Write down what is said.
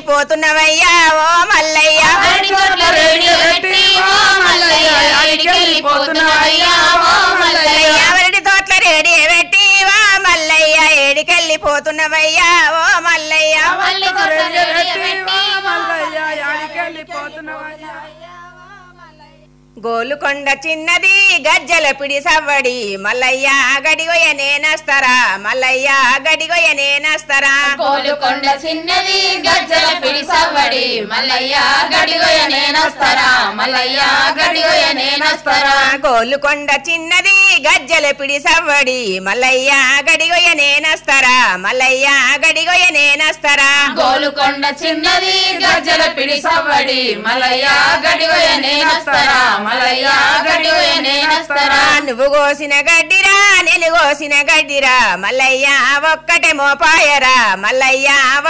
ఏడికెళ్ళిపోతున్నవయ్యా ఓ మల్లయ్య అరటి తోటల రేడియో పెట్టి ఓ మల్లయ్య ఏడికెళ్ళిపోతున్నావయ్యా ఓ మల్లయ్య ఎవరి తోట్ల రేడి పెట్టి వా మల్లయ్య ఏడికెళ్ళిపోతున్నవయ్యా ఓ మల్లయ్య మల్లె తోటల రేడియో పెట్టి ఓ గోలుకొండ చిన్నది గజ్జల పిడి సవ్వడి మల్లయ్య గడిగొయ నేనస్తరా మల్లయ్య గడిగొయ నేనస్తరా కోలుకొండ చిన్నది గజ్జల పిడి సవ్వడి మల్లయ్య గడిగొయ నేనొస్తరా మల్లయ్య గడిగొయ నేనొస్తరా గోలుకొండ చిన్నది గజ్జల పిడి సవ్వడి మల్లయ్య గడిగొయ నేనస్తరా మల్లయ్య గడిగొయ నేనస్తరా గోలుకొండ చిన్నది గజ్జల పిడి సవ్వడి మల్లయ్య గడిగొయ నేనొస్తరా మల్లయ్య గడిగొయ నేనొస్తరా నువ్వు కోసిన గడ్డిరా నేను కోసిన గడ్డిరా మల్లయ్య ఒక్కటే మోపాయరా మల్లయ్య